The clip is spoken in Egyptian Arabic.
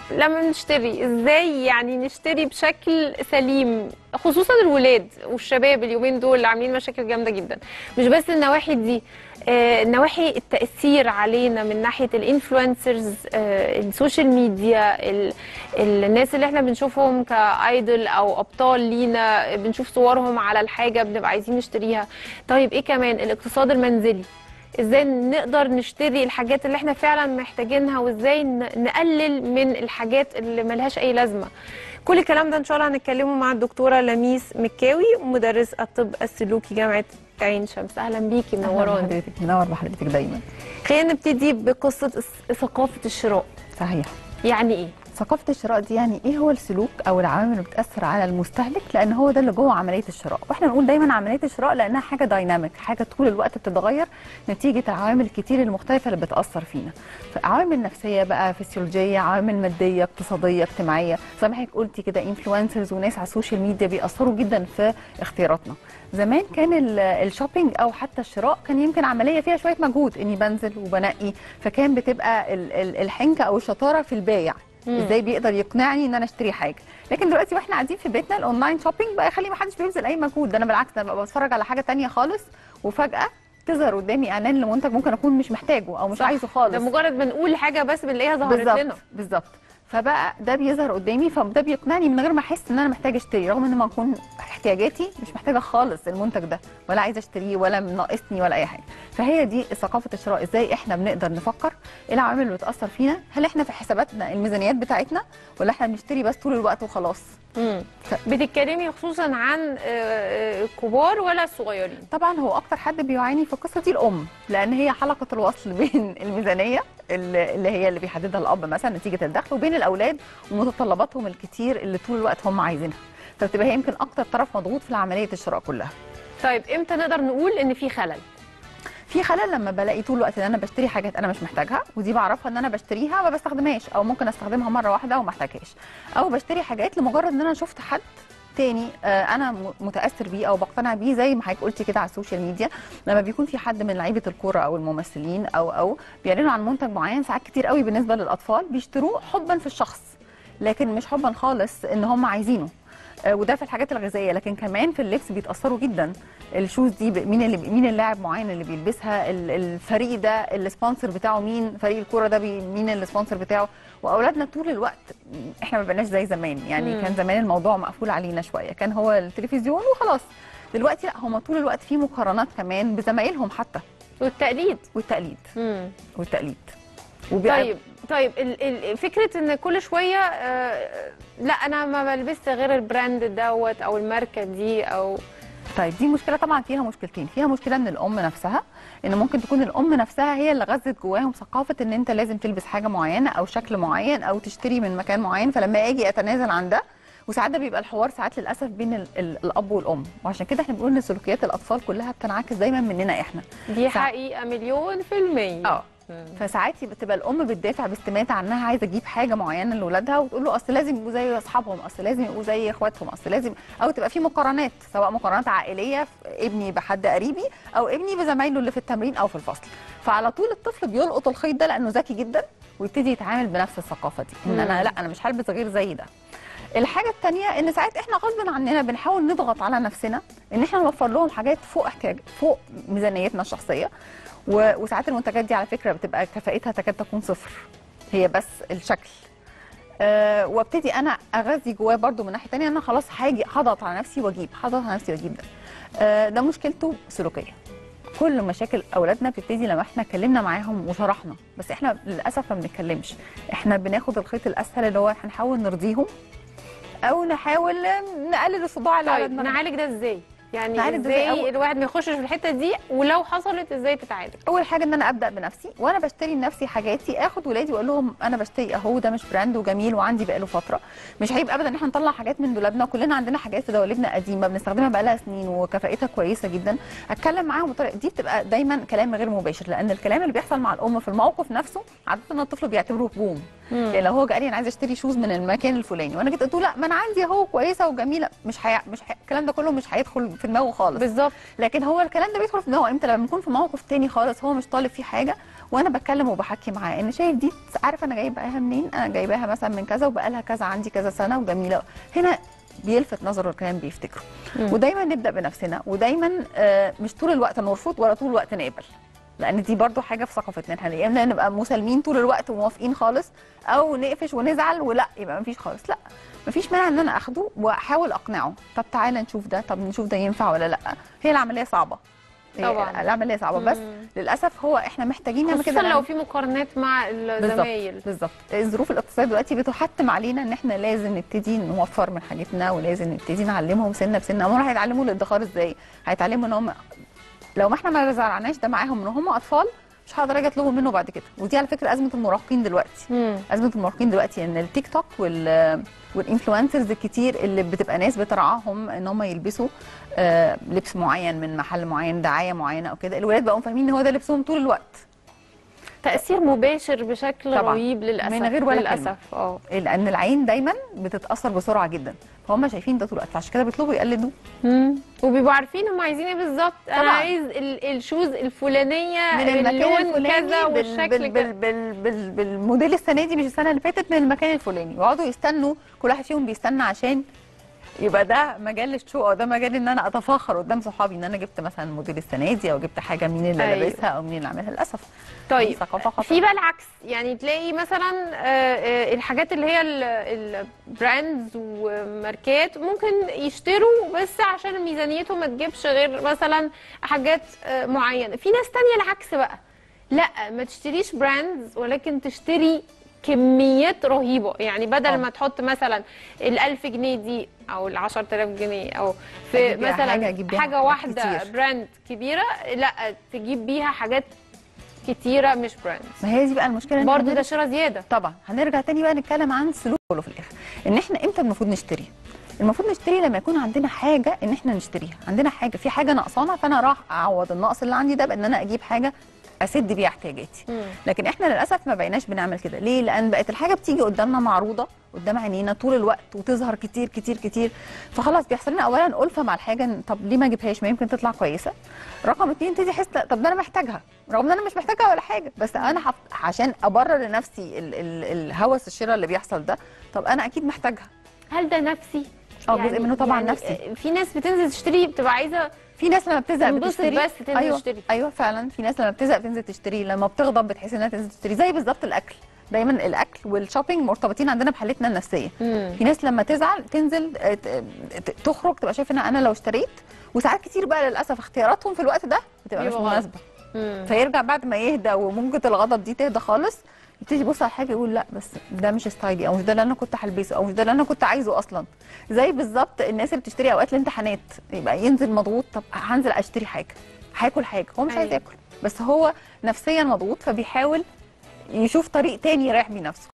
لما نشتري ازاي يعني نشتري بشكل سليم خصوصا الولاد والشباب اليومين دول اللي عاملين مشاكل جامده جدا مش بس النواحي دي آه، نواحي التاثير علينا من ناحيه الانفلونسرز السوشيال ميديا ال- الناس اللي احنا بنشوفهم كايدل او ابطال لينا بنشوف صورهم على الحاجه بنبقى عايزين نشتريها طيب ايه كمان الاقتصاد المنزلي ازاي نقدر نشتري الحاجات اللي احنا فعلا محتاجينها وازاي ن- نقلل من الحاجات اللي ملهاش اي لازمه كل الكلام ده ان شاء الله هنتكلمه مع الدكتوره لميس مكاوي مدرس الطب السلوكي جامعه عين شمس اهلا بيكي أهلاً منوراني بحضرتك منور بحضرتك دايما خلينا نبتدي بقصه الس- ثقافه الشراء صحيح يعني ايه ثقافة الشراء دي يعني ايه هو السلوك او العوامل اللي بتأثر على المستهلك لان هو ده اللي جوه عملية الشراء واحنا بنقول دايما عملية الشراء لانها حاجة دايناميك حاجة طول الوقت بتتغير نتيجة العوامل الكتير المختلفة اللي بتأثر فينا عوامل نفسية بقى فسيولوجية عوامل مادية اقتصادية اجتماعية زي ما حضرتك قلتي كده انفلونسرز وناس على السوشيال ميديا بيأثروا جدا في اختياراتنا زمان كان ال- الشوبينج او حتى الشراء كان يمكن عمليه فيها شويه مجهود اني بنزل وبنقي فكان بتبقى ال- ال- الحنكه او الشطاره في البايع مم. ازاي بيقدر يقنعني ان انا اشتري حاجه لكن دلوقتي واحنا قاعدين في بيتنا الاونلاين شوبينج بقى يخلي ما حدش بيبذل اي مجهود ده انا بالعكس ده انا ببقى بتفرج على حاجه تانية خالص وفجاه تظهر قدامي اعلان لمنتج ممكن اكون مش محتاجه او مش صح. عايزه خالص ده مجرد ما نقول حاجه بس بنلاقيها ظهرت لنا بالظبط بالظبط فبقى ده بيظهر قدامي فده بيقنعني من غير ما احس ان انا محتاجه اشتري رغم ان ما اكون احتياجاتي مش محتاجه خالص المنتج ده ولا عايزه اشتريه ولا ناقصني ولا اي حاجه فهي دي ثقافه الشراء ازاي احنا بنقدر نفكر ايه العوامل اللي بتاثر فينا هل احنا في حساباتنا الميزانيات بتاعتنا ولا احنا بنشتري بس طول الوقت وخلاص مم. بتتكلمي خصوصا عن آه، آه، الكبار ولا الصغيرين طبعا هو اكتر حد بيعاني في القصه دي الام لان هي حلقه الوصل بين الميزانيه اللي اللي هي اللي بيحددها الاب مثلا نتيجه الدخل وبين الاولاد ومتطلباتهم الكتير اللي طول الوقت هم عايزينها فبتبقى هي يمكن اكتر طرف مضغوط في عمليه الشراء كلها طيب امتى نقدر نقول ان في خلل في خلل لما بلاقي طول الوقت ان انا بشتري حاجات انا مش محتاجها ودي بعرفها ان انا بشتريها ما بستخدمهاش او ممكن استخدمها مره واحده وما احتاجهاش او بشتري حاجات لمجرد ان انا شفت حد تاني آه، انا م- متاثر بيه او بقتنع بيه زي ما حضرتك قلتي كده على السوشيال ميديا لما بيكون في حد من لعيبه الكوره او الممثلين او او بيعلنوا عن منتج معين ساعات كتير قوي بالنسبه للاطفال بيشتروه حبا في الشخص لكن مش حبا خالص ان هم عايزينه آه، وده في الحاجات الغذائيه لكن كمان في اللبس بيتاثروا جدا الشوز دي ب- مين اللي مين اللاعب معين اللي بيلبسها ال- الفريق ده السبونسر بتاعه مين فريق الكوره ده بي- مين السبونسر بتاعه واولادنا طول الوقت احنا ما بقناش زي زمان يعني مم. كان زمان الموضوع مقفول علينا شويه كان هو التلفزيون وخلاص دلوقتي لا هم طول الوقت في مقارنات كمان بزمايلهم حتى والتقليد والتقليد مم. والتقليد طيب طيب ال- ال- فكره ان كل شويه آه، لا انا ما بلبسش غير البراند دوت او الماركه دي او طيب دي مشكله طبعا فيها مشكلتين فيها مشكله من الام نفسها ان ممكن تكون الام نفسها هي اللي غذت جواهم ثقافه ان انت لازم تلبس حاجه معينه او شكل معين او تشتري من مكان معين فلما اجي اتنازل عن ده وساعات ده بيبقى الحوار ساعات للاسف بين ال ال الاب والام وعشان كده احنا بنقول ان سلوكيات الاطفال كلها بتنعكس دايما مننا احنا دي سع- حقيقه مليون في الميه اه مم. فساعات بتبقى الام بتدافع باستماتة عنها عايزه تجيب حاجه معينه لاولادها وتقول له اصل لازم يبقوا زي اصحابهم اصل لازم يبقوا زي اخواتهم اصل لازم او تبقى في مقارنات سواء مقارنات عائليه في ابني بحد قريبي او ابني بزمايله اللي في التمرين او في الفصل فعلى طول الطفل بيلقط الخيط ده لانه ذكي جدا ويبتدي يتعامل بنفس الثقافه دي ان انا مم. لا انا مش هلبس غير زي ده الحاجه الثانيه ان ساعات احنا غصب عننا بنحاول نضغط على نفسنا ان احنا نوفر لهم حاجات فوق احتياج فوق ميزانيتنا الشخصيه و- وساعات المنتجات دي على فكره بتبقى كفاءتها تكاد تكون صفر هي بس الشكل أه وابتدي انا اغذي جواه برضو من ناحيه تانية انا خلاص هاجي هضغط على نفسي واجيب هضغط على نفسي واجيب ده أه ده مشكلته سلوكيه كل مشاكل اولادنا بتبتدي لما احنا اتكلمنا معاهم وشرحنا بس احنا للاسف ما بنتكلمش احنا بناخد الخيط الاسهل اللي هو هنحاول نرضيهم او نحاول نقلل الصداع اللي على طيب دماغنا. نعالج ده ازاي يعني نعالج ده إزاي؟ ازاي أول- الواحد ما يخشش في الحته دي ولو حصلت ازاي تتعالج اول حاجه ان انا ابدا بنفسي وانا بشتري لنفسي حاجاتي اخد ولادي واقول لهم انا بشتري اهو ده مش براند وجميل وعندي بقاله فتره مش عيب ابدا ان احنا نطلع حاجات من دولابنا كلنا عندنا حاجات في دواليبنا قديمه بنستخدمها بقالها سنين وكفاءتها كويسه جدا اتكلم معاهم بطريقه دي بتبقى دايما كلام غير مباشر لان الكلام اللي بيحصل مع الام في الموقف نفسه عاده الطفل بيعتبره هجوم يعني لو هو جه قال لي انا عايزه اشتري شوز من المكان الفلاني وانا جيت قلت له لا ما انا عندي اهو كويسه وجميله مش حي... مش حي... الكلام ده كله مش هيدخل في دماغه خالص بالظبط لكن هو الكلام ده بيدخل في دماغه امتى لما نكون في موقف تاني خالص هو مش طالب فيه حاجه وانا بتكلم وبحكي معاه ان شايف دي عارف انا جايباها منين انا جايباها مثلا من كذا وبقالها كذا عندي كذا سنه وجميله هنا بيلفت نظره الكلام بيفتكره مم. ودايما نبدا بنفسنا ودايما آه، مش طول الوقت نرفض ولا طول الوقت نقبل لان دي برضو حاجه في ثقافتنا احنا يا اما نبقى مسالمين طول الوقت وموافقين خالص او نقفش ونزعل ولا يبقى مفيش خالص لا مفيش مانع ان انا اخده واحاول اقنعه طب تعالى نشوف ده طب نشوف ده ينفع ولا لا هي العمليه صعبه هي طبعاً. العمليه صعبه بس مم. للاسف هو احنا محتاجين نعمل خصوصا كده لو لأن- في مقارنات مع الزمايل بالظبط الظروف الاقتصاديه دلوقتي بتحتم علينا ان احنا لازم نبتدي نوفر من حاجتنا ولازم نبتدي نعلمهم سنه بسنه هم هيتعلموا الادخار ازاي هيتعلموا ان هم لو ما احنا ما زرعناش ده معاهم ان هم اطفال مش هقدر اجي اطلبهم منه بعد كده ودي على فكره ازمه المراهقين دلوقتي مم. ازمه المراهقين دلوقتي ان التيك توك وال والانفلونسرز الكتير اللي بتبقى ناس بترعاهم ان هم يلبسوا آه، لبس معين من محل معين دعايه معينه او كده الولاد بقوا فاهمين ان هو ده لبسهم طول الوقت تاثير مباشر بشكل طبعاً. رهيب للاسف من غير ولا للاسف اه لان العين دايما بتتاثر بسرعه جدا فهم شايفين ده طول الوقت فعشان كده بيطلبوا يقلدوا مم. وبيبقوا عارفين هم عايزين ايه بالظبط انا طبعاً. عايز ال- الشوز الفلانيه من المكان باللون الفلاني كذا بال والشكل بال كذا بال بال بال بالموديل السنه دي مش السنه اللي فاتت من المكان الفلاني ويقعدوا يستنوا كل واحد فيهم بيستنى عشان يبقى ده مجال الشو او ده مجال ان انا اتفاخر قدام صحابي ان انا جبت مثلا موديل السنه دي او جبت حاجه مين اللي أيوة. لابسها او مين اللي عاملها للاسف دي طيب ثقافه خطأ. في بقى العكس يعني تلاقي مثلا آه، آه، الحاجات اللي هي البراندز وماركات ممكن يشتروا بس عشان ميزانيتهم ما تجيبش غير مثلا حاجات آه، معينه في ناس تانية العكس بقى لا ما تشتريش براندز ولكن تشتري كميات رهيبه يعني بدل آه. ما تحط مثلا ال1000 جنيه دي او ال 10000 جنيه او في أجيب بيها مثلا حاجة، أجيب بيها حاجه حاجات واحده كتير. براند كبيره لا تجيب بيها حاجات كتيره مش براندز ما هي دي بقى المشكله إن برضه إحنا ده شراء زياده طبعا هنرجع تاني بقى نتكلم عن سلوك كله في الاخر ان احنا امتى المفروض نشتري المفروض نشتري لما يكون عندنا حاجه ان احنا نشتريها عندنا حاجه في حاجه ناقصانا فانا راح اعوض النقص اللي عندي ده بان انا اجيب حاجه اسد بيها احتياجاتي مم. لكن احنا للاسف ما بقيناش بنعمل كده ليه لان بقت الحاجه بتيجي قدامنا معروضه قدام عينينا طول الوقت وتظهر كتير كتير كتير فخلاص بيحصل لنا اولا الفه مع الحاجه إن طب ليه ما اجيبهاش ما يمكن تطلع كويسه رقم اتنين تيجي احس لا، طب ده انا محتاجها رغم ان انا مش محتاجها ولا حاجه بس انا حف... عشان ابرر لنفسي ال... ال... الهوس الشراء اللي بيحصل ده طب انا اكيد محتاجها هل ده نفسي؟ اه جزء منه طبعا يعني نفسي في ناس بتنزل تشتري بتبقى عايزه في ناس لما بتزهق تنبسط بتشتري بس تنزل ايوه تشتري. ايوه فعلا في ناس لما بتزهق بتنزل تشتري لما بتغضب بتحس انها تنزل تشتري زي بالظبط الاكل دايما الاكل والشوبينج مرتبطين عندنا بحالتنا النفسيه مم. في ناس لما تزعل تنزل آه، ت- ت- تخرج تبقى شايفه ان انا لو اشتريت وساعات كتير بقى للاسف اختياراتهم في الوقت ده بتبقى مش بيبقى غلط. مناسبه مم. فيرجع بعد ما يهدى وممكن الغضب دي تهدى خالص يبتدي يبص على حاجه يقول لا بس ده مش ستايلي او مش ده اللي انا كنت هلبسه او مش ده اللي انا كنت عايزه اصلا زي بالظبط الناس اللي بتشتري اوقات الامتحانات يبقى ينزل مضغوط طب هنزل اشتري حاجه هاكل حاجه هو مش عايز أيوة. ياكل بس هو نفسيا مضغوط فبيحاول يشوف طريق تاني يريح بيه نفسه